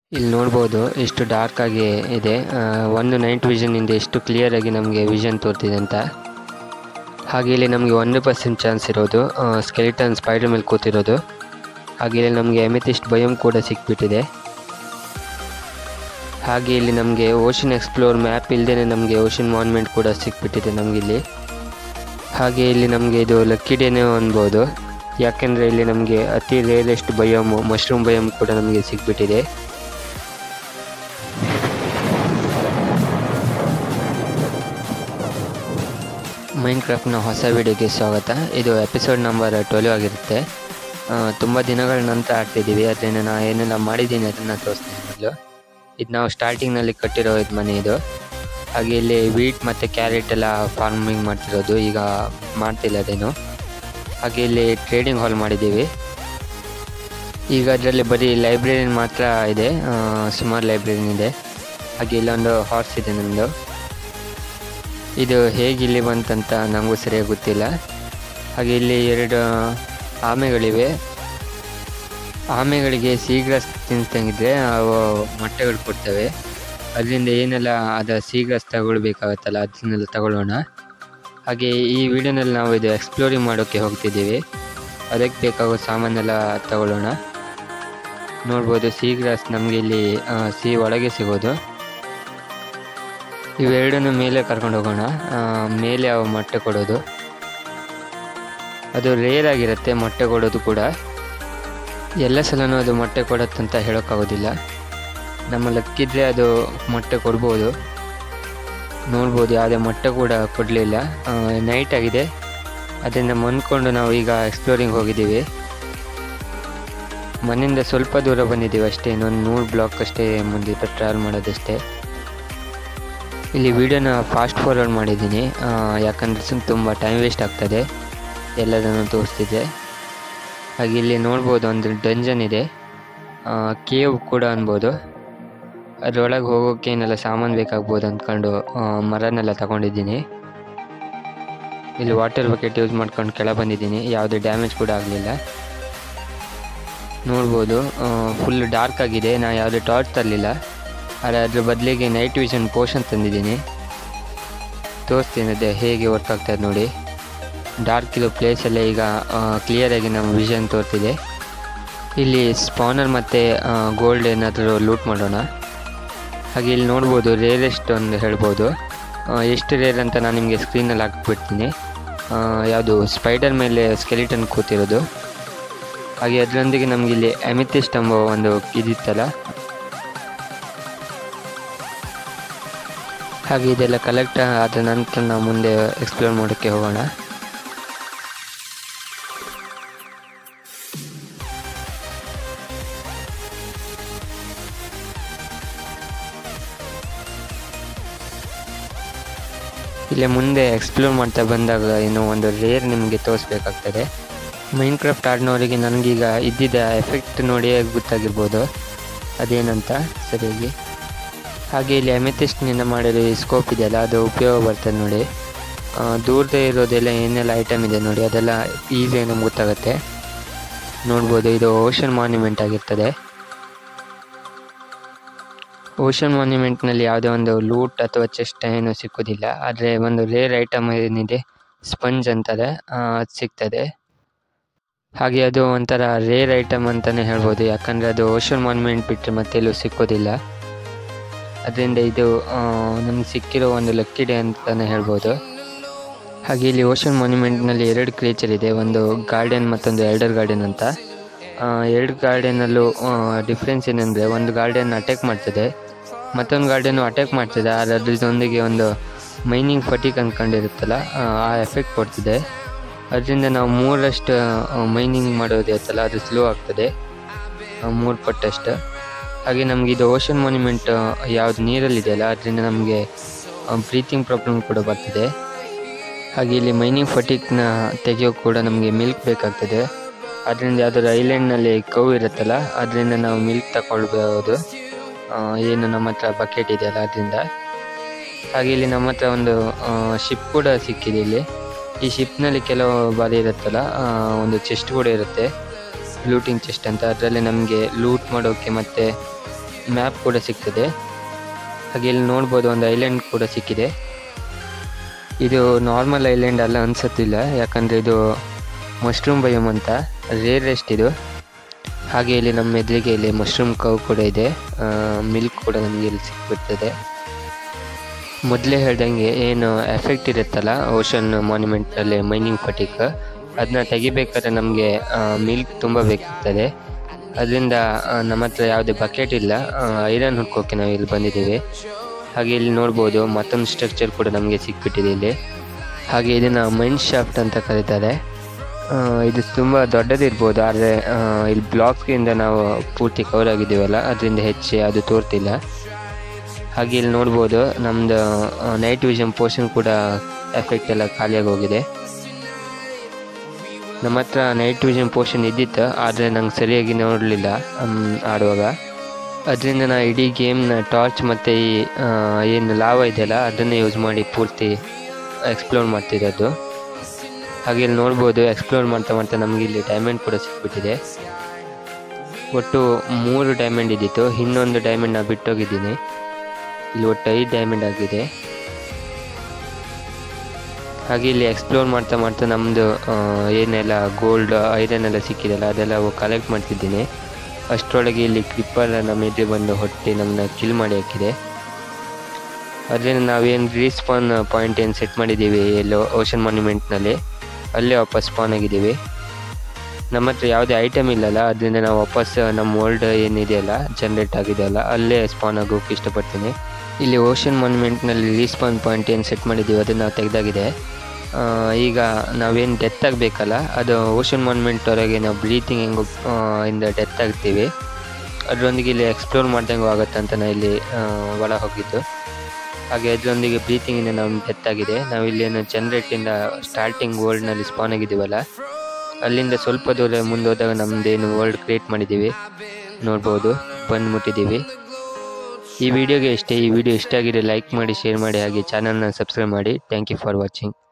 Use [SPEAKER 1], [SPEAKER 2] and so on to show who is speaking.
[SPEAKER 1] ಇಲ್ಲಿ ನೋಡ್ಬೋದು ಎಷ್ಟು ಡಾರ್ಕ್ ಆಗಿ ಇದೆ ಆ, ಒಂದು ನೈಟ್ ವಿಷನ್ನಿಂದ ಎಷ್ಟು ಕ್ಲಿಯರ್ ಆಗಿ ನಮಗೆ ವಿಷನ್ ತೋರ್ತಿದೆ ಅಂತ ಹಾಗೆ ಇಲ್ಲಿ ನಮಗೆ ಒಂದು ಪರ್ಸೆಂಟ್ ಚಾನ್ಸ್ ಇರೋದು ಸ್ಕೆಲಿಟನ್ ಸ್ಪೈಡರ್ ಮೇಲೆ ಕೂತಿರೋದು ಹಾಗೆ ಇಲ್ಲಿ ನಮಗೆ ಎಮೆಥಿಸ್ಟ್ ಭಯಂ ಕೂಡ ಸಿಕ್ಬಿಟ್ಟಿದೆ ಹಾಗೆ ಇಲ್ಲಿ ನಮಗೆ ಓಷನ್ ಎಕ್ಸ್ಪ್ಲೋರ್ ಮ್ಯಾಪ್ ಇಲ್ಲದೇ ನಮಗೆ ಓಷನ್ ಮಾನ್ಯುಮೆಂಟ್ ಕೂಡ ಸಿಕ್ಬಿಟ್ಟಿದೆ ನಮಗೆ ಇಲ್ಲಿ ಹಾಗೆ ಇಲ್ಲಿ ನಮಗೆ ಇದು ಲಕ್ಕಿ ಡೇನೇ ಅನ್ಬೋದು ಯಾಕೆಂದರೆ ಇಲ್ಲಿ ನಮಗೆ ಅತಿ ರೇರೆಸ್ಟ್ ಬಯಮ್ ಮಶ್ರೂಮ್ ಬಯಮ್ ಕೂಡ ನಮಗೆ ಸಿಕ್ಬಿಟ್ಟಿದೆ ಮೈನ್ ಕ್ರಾಫ್ಟ್ನ ಹೊಸ ವಿಡಿಯೋಗೆ ಸ್ವಾಗತ ಇದು ಎಪಿಸೋಡ್ ನಂಬರ್ ಟ್ವೆಲ್ವ್ ಆಗಿರುತ್ತೆ ತುಂಬ ದಿನಗಳ ನಂತರ ಆಡ್ತಿದ್ದೀವಿ ಅದರಿಂದ ನಾನು ಏನೆಲ್ಲ ಮಾಡಿದ್ದೀನಿ ಅದನ್ನು ತೋರಿಸ್ತೀನಿ ಮೊದಲು ಇದು ನಾವು ಸ್ಟಾರ್ಟಿಂಗ್ನಲ್ಲಿ ಕಟ್ಟಿರೋ ಇದು ಮನೆ ಇದು ಹಾಗೆ ಇಲ್ಲಿ ವೀಟ್ ಮತ್ತು ಕ್ಯಾರೆಟ್ ಎಲ್ಲ ಫಾರ್ಮಿಂಗ್ ಮಾಡ್ತಿರೋದು ಈಗ ಮಾಡ್ತಿಲ್ಲ ಅದೇನು ಹಾಗೆ ಇಲ್ಲಿ ಟ್ರೇಡಿಂಗ್ ಹಾಲ್ ಮಾಡಿದ್ದೀವಿ ಈಗ ಅದರಲ್ಲಿ ಬರೀ ಲೈಬ್ರರಿ ಮಾತ್ರ ಇದೆ ಸುಮಾರು ಲೈಬ್ರರಿ ಇದೆ ಹಾಗೆ ಇಲ್ಲೊಂದು ಹಾರ್ಸ್ ಇದೆ ನಮ್ಮದು ಇದು ಹೇಗೆ ಇಲ್ಲಿ ಬಂತಂತ ನನಗೂ ಸರಿಯಾಗಿ ಗೊತ್ತಿಲ್ಲ ಹಾಗೆ ಇಲ್ಲಿ ಎರಡು ಆಮೆಗಳಿವೆ ಆಮೆಗಳಿಗೆ ಸೀಗ್ರಾಸ್ ತಿನ್ಸಂಗಿದ್ರೆ ಅವು ಮೊಟ್ಟೆಗಳು ಕೊಡ್ತವೆ ಅದರಿಂದ ಏನೆಲ್ಲ ಅದ ಸೀಗ್ರಾಸ್ ತಗೊಳ್ಬೇಕಾಗತ್ತಲ್ಲ ಅದನ್ನೆಲ್ಲ ತಗೊಳ್ಳೋಣ ಹಾಗೆ ಈ ವಿಡಿಯೋನಲ್ಲಿ ನಾವು ಇದು ಎಕ್ಸ್ಪ್ಲೋರಿಂಗ್ ಮಾಡೋಕ್ಕೆ ಹೋಗ್ತಿದ್ದೀವಿ ಅದಕ್ಕೆ ಬೇಕಾಗೋ ಸಾಮಾನೆಲ್ಲ ತಗೊಳ್ಳೋಣ ನೋಡ್ಬೋದು ಸೀಗ್ರಾಸ್ ನಮಗೆ ಇಲ್ಲಿ ಆ, ಸಿ ಒಳಗೆ ಸಿಗೋದು ಇವೆರಡನ್ನು ಮೇಲೆ ಕರ್ಕೊಂಡು ಹೋಗೋಣ ಆ, ಮೇಲೆ ಅವು ಮೊಟ್ಟೆ ಕೊಡೋದು ಅದು ರೇರ್ ಆಗಿರುತ್ತೆ ಮೊಟ್ಟೆ ಕೊಡೋದು ಕೂಡ ಎಲ್ಲ ಸಲನೂ ಅದು ಮೊಟ್ಟೆ ಕೊಡುತ್ತಂತ ಹೇಳೋಕ್ಕಾಗೋದಿಲ್ಲ ನಮ್ಮ ಲಕ್ಕಿದ್ರೆ ಅದು ಮೊಟ್ಟೆ ಕೊಡ್ಬೋದು ನೋಡ್ಬೋದು ಯಾವುದೇ ಮೊಟ್ಟೆ ಕೂಡ ಕೊಡಲಿಲ್ಲ ನೈಟ್ ಆಗಿದೆ ಅದರಿಂದ ಮನ್ಕೊಂಡು ನಾವು ಈಗ ಎಕ್ಸ್ಪ್ಲೋರಿಂಗ್ ಹೋಗಿದ್ದೀವಿ ಮನೆಯಿಂದ ಸ್ವಲ್ಪ ದೂರ ಬಂದಿದ್ದೀವಿ ಅಷ್ಟೇ ಇನ್ನೊಂದು ನೂರು ಬ್ಲಾಕ್ ಅಷ್ಟೇ ಮುಂದೆ ಟ್ರಾವೆಲ್ ಮಾಡೋದಷ್ಟೇ ಇಲ್ಲಿ ವಿಡಿಯೋನ ಫಾಸ್ಟ್ ಫಾರ್ವರ್ಡ್ ಮಾಡಿದ್ದೀನಿ ಆ, ಯಾಕಂದ್ರೆ ಸುಮ್ ತುಂಬ ಟೈಮ್ ವೇಸ್ಟ್ ಆಗ್ತದೆ ಎಲ್ಲದನ್ನು ತೋರಿಸ್ತಿದ್ದೆ ಹಾಗೆ ಇಲ್ಲಿ ನೋಡ್ಬೋದು ಒಂದು ಡಂಜನ್ ಇದೆ ಕೇವ್ ಕೂಡ ಅನ್ಬೋದು ಅದರೊಳಗೆ ಹೋಗೋಕ್ಕೆ ಏನೆಲ್ಲ ಸಾಮಾನು ಬೇಕಾಗ್ಬೋದು ಅಂದ್ಕೊಂಡು ಆ, ಮರನೆಲ್ಲ ತಗೊಂಡಿದ್ದೀನಿ ಇಲ್ಲಿ ವಾಟರ್ ಬಕೆಟ್ ಯೂಸ್ ಮಾಡ್ಕೊಂಡು ಕೆಳ ಬಂದಿದ್ದೀನಿ ಯಾವುದೇ ಡ್ಯಾಮೇಜ್ ಕೂಡ ಆಗಲಿಲ್ಲ ನೋಡ್ಬೋದು ಫುಲ್ ಡಾರ್ಕ್ ಆಗಿದೆ ನಾ ಯಾವುದೇ ಟಾರ್ಚ್ ತರಲಿಲ್ಲ ಆದರೆ ಅದ್ರ ಬದಲಿಗೆ ನೈಟ್ ವಿಷನ್ ಪೋಷನ್ ತಂದಿದ್ದೀನಿ ತೋರಿಸ್ತೀನಿ ಅದೇ ಹೇಗೆ ವರ್ಕ್ ಆಗ್ತದೆ ನೋಡಿ ಡಾರ್ಕ್ ಇರೋ ಪ್ಲೇಸಲ್ಲೇ ಈಗ ಕ್ಲಿಯರಾಗಿ ನಮ್ಮ ವಿಷನ್ ತೋರ್ತಿದೆ ಇಲ್ಲಿ ಸ್ಪಾನರ್ ಮತ್ತು ಗೋಲ್ಡ್ ಏನಾದರೂ ಲೂಟ್ ಮಾಡೋಣ ಹಾಗೆ ಇಲ್ಲಿ ನೋಡ್ಬೋದು ರೇರೆಸ್ಟ್ ಒಂದು ಹೇಳ್ಬೋದು ಆ, ಎಷ್ಟು ರೇರ್ ಅಂತ ನಾನು ನಿಮಗೆ ಸ್ಕ್ರೀನಲ್ಲಿ ಹಾಕ್ಬಿಡ್ತೀನಿ ಯಾವುದು ಸ್ಪೈಡರ್ ಮೇಲೆ ಸ್ಕೆಲಿಟನ್ ಕೂತಿರೋದು ಹಾಗೆ ಅದರೊಂದಿಗೆ ನಮಗೆ ಇಲ್ಲಿ ಅಮಿತಿಸ್ಟ್ ಎಂಬ ಒಂದು ಇದಿತ್ತಲ್ಲ ಹಾಗೆ ಇದೆಲ್ಲ ಕಲೆಕ್ಟ್ ಆದ ನಂತರ ನಾವು ಮುಂದೆ ಎಕ್ಸ್ಪ್ಲೋರ್ ಮಾಡೋಕ್ಕೆ ಹೋಗೋಣ ಇಲ್ಲೇ ಮುಂದೆ ಎಕ್ಸ್ಪ್ಲೋರ್ ಮಾಡ್ತಾ ಬಂದಾಗ ಇನ್ನೂ ಒಂದು ರೇರ್ ನಿಮಗೆ ತೋರಿಸ್ಬೇಕಾಗ್ತದೆ ಮೈನ್ ಕ್ರಾಫ್ಟ್ ಆಡಿನವರಿಗೆ ನನಗೀಗ ಇದ್ದಿದ್ದ ಎಫೆಕ್ಟ್ ನೋಡಿ ಗೊತ್ತಾಗಿರ್ಬೋದು ಅದೇನಂತ ಸರಿಯಾಗಿ ಹಾಗೆ ಇಲ್ಲಿ ಅಮೆಥಿಸ್ಟ್ನಿಂದ ಮಾಡಿರೋ ಈ ಸ್ಕೋಪ್ ಇದೆಯಲ್ಲ ಅದು ಉಪಯೋಗ ಬರ್ತದೆ ನೋಡಿ ಆ, ದೂರದೇ ಇರೋದೆಲ್ಲ ಏನೆಲ್ಲ ಐಟಮ್ ಇದೆ ನೋಡಿ ಅದೆಲ್ಲ ಈಸಿಯಾಗಿ ನಮ್ಗೆ ಗೊತ್ತಾಗುತ್ತೆ ನೋಡ್ಬೋದು ಇದು ಓಷನ್ ಮಾನ್ಯುಮೆಂಟ್ ಆಗಿರ್ತದೆ ಓಷನ್ ಮಾನ್ಯುಮೆಂಟ್ನಲ್ಲಿ ಯಾವುದೇ ಒಂದು ಲೂಟ್ ಅಥವಾ ಚೆಸ್ಟ್ ಏನು ಸಿಕ್ಕೋದಿಲ್ಲ ಆದರೆ ಒಂದು ರೇರ್ ಐಟಮ್ ಏನಿದೆ ಸ್ಪಂಜ್ ಅಂತಾರೆ ಆ, ಅದು ಸಿಗ್ತದೆ ಹಾಗೆ ಅದು ಒಂಥರ ರೇರ್ ಐಟಮ್ ಅಂತಲೇ ಹೇಳ್ಬೋದು ಯಾಕಂದರೆ ಅದು ಓಷನ್ ಮಾನ್ಯುಮೆಂಟ್ ಬಿಟ್ಟರೆ ಮತ್ತೆ ಎಲ್ಲೂ ಸಿಕ್ಕೋದಿಲ್ಲ ಅದರಿಂದ ಇದು ನಮ್ಗೆ ಸಿಕ್ಕಿರೋ ಒಂದು ಲಕ್ಕಿ ಡೇ ಅಂತಲೇ ಹೇಳ್ಬೋದು ಹಾಗೆ ಇಲ್ಲಿ ಓಷನ್ ಮಾನ್ಯುಮೆಂಟ್ನಲ್ಲಿ ಎರಡು ಕ್ರೇಚರ್ ಇದೆ ಒಂದು ಗಾರ್ಡನ್ ಮತ್ತೊಂದು ಎಲ್ಡರ್ ಗಾರ್ಡನ್ ಅಂತ ಆ, ಎರಡು ಗಾರ್ಡನಲ್ಲೂ ಡಿಫ್ರೆನ್ಸ್ ಏನಂದರೆ ಒಂದು ಗಾರ್ಡನ್ ಅಟ್ಯಾಕ್ ಮಾಡ್ತದೆ ಮತ್ತೊಂದು ಗಾರ್ಡನ್ನು ಅಟ್ಯಾಕ್ ಮಾಡ್ತದೆ ಆದರೆ ಅದ್ರದೊಂದಿಗೆ ಒಂದು ಮೈನಿಂಗ್ ಫಟಿಕ್ ಅಂದ್ಕೊಂಡಿರುತ್ತಲ್ಲ ಆ, ಆ ಎಫೆಕ್ಟ್ ಕೊಡ್ತದೆ ಅದರಿಂದ ನಾವು ಮೂರಷ್ಟು ಮೈನಿಂಗ್ ಮಾಡೋದು ಇರುತ್ತಲ್ಲ ಅದು ಸ್ಲೋ ಆಗ್ತದೆ ಆ, ಮೂರು ಪಟ್ಟಷ್ಟು ಹಾಗೆ ನಮಗೆ ಇದು ಓಷನ್ ಮಾನ್ಯುಮೆಂಟ್ ಯಾವುದು ನೀರಲ್ಲಿದೆಯಲ್ಲ ಅದರಿಂದ ನಮಗೆ ಬ್ರೀತಿಂಗ್ ಪ್ರಾಬ್ಲಮ್ ಕೂಡ ಬರ್ತದೆ ಹಾಗೆ ಇಲ್ಲಿ ಮೈನಿಂಗ್ ಫಟಿಕ್ನ ತೆಗೆಯೋಕೆ ಕೂಡ ನಮಗೆ ಮಿಲ್ಕ್ ಬೇಕಾಗ್ತದೆ ಅದರಿಂದ ಯಾವ್ದಾದ್ರು ಐಲ್ಯಾಂಡ್ನಲ್ಲಿ ಕವು ಇರುತ್ತಲ್ಲ ಅದರಿಂದ ನಾವು ಮಿಲ್ಕ್ ತಗೊಳ್ಬೋದು ಆ, ಏನು ನಮ್ಮ ಹತ್ರ ಬಕೆಟ್ ಇದೆಯಲ್ಲ ಅದರಿಂದ ಹಾಗೆ ಇಲ್ಲಿ ನಮ್ಮ ಹತ್ರ ಒಂದು ಶಿಪ್ ಕೂಡ ಸಿಕ್ಕಿದೆ ಇಲ್ಲಿ ಈ ಶಿಪ್ನಲ್ಲಿ ಕೆಲವು ಬಾರಿ ಇರುತ್ತಲ್ಲ ಆ, ಒಂದು ಚೆಸ್ಟ್ ಕೂಡ ಇರುತ್ತೆ ಲೂಟಿಂಗ್ ಚೆಸ್ಟ್ ಅಂತ ಅದರಲ್ಲಿ ನಮಗೆ ಲೂಟ್ ಮಾಡೋಕ್ಕೆ ಮತ್ತು ಮ್ಯಾಪ್ ಕೂಡ ಸಿಗ್ತದೆ ಹಾಗೆ ಇಲ್ಲಿ ನೋಡ್ಬೋದು ಒಂದು ಐಲ್ಯಾಂಡ್ ಕೂಡ ಸಿಕ್ಕಿದೆ ಇದು ನಾರ್ಮಲ್ ಐಲ್ಯಾಂಡ್ ಅಲ್ಲ ಅನ್ಸತ್ತಿಲ್ಲ ಯಾಕಂದರೆ ಇದು ಮಶ್ರೂಮ್ ಬಯಮ್ ಅಂತ ರೇರೆಸ್ಟ್ ಇದು ಹಾಗೆ ಇಲ್ಲಿ ನಮ್ಮ ಎದುರಿಗೆ ಇಲ್ಲಿ ಮಶ್ರೂಮ್ ಕವ್ ಕೂಡ ಇದೆ ಮಿಲ್ಕ್ ಕೂಡ ನಮಗೆ ಇಲ್ಲಿ ಸಿಕ್ಬಿಡ್ತದೆ ಮೊದಲೇ ಹೇಳ್ದಂಗೆ ಏನು ಎಫೆಕ್ಟ್ ಇರುತ್ತಲ್ಲ ಓಷನ್ ಮಾನ್ಯುಮೆಂಟಲ್ಲಿ ಮೈನಿಂಗ್ ಫಟಿಕ್ ಅದನ್ನ ತೆಗಿಬೇಕಾದ್ರೆ ನಮಗೆ ಮಿಲ್ಕ್ ತುಂಬ ಬೇಕಾಗ್ತದೆ ಅದರಿಂದ ನಮ್ಮ ಹತ್ರ ಯಾವುದೇ ಬಕೆಟ್ ಇಲ್ಲ ಐರನ್ ಹುಡ್ಕೋಕೆ ನಾವು ಇಲ್ಲಿ ಬಂದಿದ್ದೀವಿ ಹಾಗೆ ಇಲ್ಲಿ ನೋಡ್ಬೋದು ಮತ್ತೊಂದು ಸ್ಟ್ರಕ್ಚರ್ ಕೂಡ ನಮಗೆ ಸಿಕ್ಬಿಟ್ಟಿದೆ ಇಲ್ಲಿ ಹಾಗೆ ಇದನ್ನು ಮೈನ್ ಶಾಫ್ಟ್ ಅಂತ ಕರೀತಾರೆ ಆ, ಇದು ತುಂಬ ದೊಡ್ಡದಿರ್ಬೋದು ಆದರೆ ಇಲ್ಲಿ ಬ್ಲಾಕ್ಸ್ಗಿಂದ ನಾವು ಪೂರ್ತಿ ಕವರ್ ಆಗಿದ್ದೀವಲ್ಲ ಅದರಿಂದ ಹೆಚ್ಚು ಅದು ತೋರ್ತಿಲ್ಲ ಹಾಗೆ ಇಲ್ಲಿ ನೋಡ್ಬೋದು ನಮ್ಮದು ನೈಟ್ ವಿಷನ್ ಪೋರ್ಷನ್ ಕೂಡ ಎಫೆಕ್ಟ್ ಎಲ್ಲ ಖಾಲಿಯಾಗಿ ಹೋಗಿದೆ ನಮ್ಮ ಹತ್ರ ನೈಟ್ ವಿಷನ್ ಪೋರ್ಷನ್ ಇದ್ದಿತ್ತು ಆದರೆ ನಂಗೆ ಸರಿಯಾಗಿ ನೋಡಲಿಲ್ಲ ಆಡುವಾಗ ಅದರಿಂದ ನಾ ಇಡೀ ಗೇಮ್ನ ಟಾರ್ಚ್ ಮತ್ತು ಈ ಆ, ಏನು ಲಾವ ಇದೆಯಲ್ಲ ಅದನ್ನೇ ಯೂಸ್ ಮಾಡಿ ಪೂರ್ತಿ ಎಕ್ಸ್ಪ್ಲೋರ್ ಮಾಡ್ತಿರೋದು ಹಾಗೆ ಇಲ್ಲಿ ನೋಡ್ಬೋದು ಎಕ್ಸ್ಪ್ಲೋರ್ ಮಾಡ್ತಾ ಮಾಡ್ತಾ ನಮಗೆ ಇಲ್ಲಿ ಡೈಮಂಡ್ ಕೂಡ ಸಿಕ್ಬಿಟ್ಟಿದೆ ಒಟ್ಟು ಮೂರು ಡೈಮಂಡ್ ಇದ್ದಿತ್ತು ಇನ್ನೊಂದು ಡೈಮಂಡ್ ನಾನು ಬಿಟ್ಟೋಗಿದ್ದೀನಿ ಇಲ್ಲಿ ಒಟ್ಟು ಐದು ಡೈಮಂಡ್ ಆಗಿದೆ ಹಾಗೆ ಇಲ್ಲಿ ಎಕ್ಸ್ಪ್ಲೋರ್ ಮಾಡ್ತಾ ಮಾಡ್ತಾ ನಮ್ಮದು ಏನೆಲ್ಲ ಗೋಲ್ಡ್ ಐರನ್ ಎಲ್ಲ ಸಿಕ್ಕಿದೆಲ್ಲ ಅದೆಲ್ಲ ಕಲೆಕ್ಟ್ ಮಾಡ್ತಿದ್ದೀನಿ ಅಷ್ಟರೊಳಗೆ ಇಲ್ಲಿ ಕ್ರಿಪ್ಪರ್ ನಮ್ಮ ಎದುರು ಬಂದು ಹೊಟ್ಟೆ ನಮ್ಮನ್ನ ಕಿಲ್ ಮಾಡಿ ಹಾಕಿದೆ ಅದರಿಂದ ನಾವೇನು ರೀಸ್ಪಾನ್ ಪಾಯಿಂಟ್ ಏನು ಸೆಟ್ ಮಾಡಿದ್ದೀವಿ ಎಲ್ಲೋ ಓಷನ್ ಮಾನ್ಯುಮೆಂಟ್ನಲ್ಲಿ ಅಲ್ಲೇ ವಾಪಸ್ ಸ್ಪಾನ್ ಆಗಿದ್ದೀವಿ ನಮ್ಮ ಹತ್ರ ಯಾವುದೇ ಐಟಮ್ ಇಲ್ಲಲ್ಲ ಅದರಿಂದ ನಾವು ವಾಪಸ್ ನಮ್ಮ ವರ್ಲ್ಡ್ ಏನಿದೆಯಲ್ಲ ಜನ್ರೇಟ್ ಆಗಿದೆಯಲ್ಲ ಅಲ್ಲೇ ಸ್ಪಾನ್ ಆಗೋಕೆ ಇಷ್ಟಪಡ್ತೀನಿ ಇಲ್ಲಿ ಓಷನ್ ಮಾನ್ಯುಮೆಂಟ್ನಲ್ಲಿ ರೀಸ್ಪಾನ್ ಪಾಯಿಂಟ್ ಏನು ಸೆಟ್ ಮಾಡಿದ್ದೀವಿ ಅದನ್ನು ನಾವು ತೆಗೆದಾಗಿದೆ ಆ, ಈಗ ನಾವೇನು ಡೆತ್ ಆಗಬೇಕಲ್ಲ ಅದು ಓಷನ್ ಮಾನ್ಯುಮೆಂಟ್ ಹೊರಗೆ ನಾವು ಬ್ರೀತಿಂಗ್ ಹೆಂಗೆ ಇಂದ ಡೆತ್ ಆಗ್ತೀವಿ ಅದರೊಂದಿಗೆ ಇಲ್ಲಿ ಎಕ್ಸ್ಪ್ಲೋರ್ ಮಾಡ್ದಂಗೂ ಆಗುತ್ತೆ ಅಂತ ನಾನು ಇಲ್ಲಿ ಆ, ಒಳ ಹೋಗಿದ್ದು ಹಾಗೆ ಅದರೊಂದಿಗೆ ಬ್ರೀತಿಂಗಿಂದ ನಾವು ಡೆತ್ ಆಗಿದೆ ನಾವು ಇಲ್ಲೇನು ಜನರೇಟಿಂದ ಸ್ಟಾರ್ಟಿಂಗ್ ವರ್ಲ್ಡ್ನಲ್ಲಿ ಸ್ಪಾನ್ ಆಗಿದ್ದೀವಲ್ಲ ಅಲ್ಲಿಂದ ಸ್ವಲ್ಪ ದೂರ ಮುಂದೆ ಹೋದಾಗ ನಮ್ಮದೇನು ವರ್ಲ್ಡ್ ಕ್ರಿಯೇಟ್ ಮಾಡಿದ್ದೀವಿ ನೋಡ್ಬೋದು ಬಂದು ಮುಟ್ಟಿದ್ದೀವಿ ಈ ವಿಡಿಯೋಗೆ ಇಷ್ಟೇ ಈ ವಿಡಿಯೋ ಇಷ್ಟ ಆಗಿದೆ ಲೈಕ್ ಮಾಡಿ ಶೇರ್ ಮಾಡಿ ಹಾಗೆ ಚಾನಲ್ನ ಸಬ್ಸ್ಕ್ರೈಬ್ ಮಾಡಿ ಥ್ಯಾಂಕ್ ಯು ಫಾರ್ ವಾಚಿಂಗ್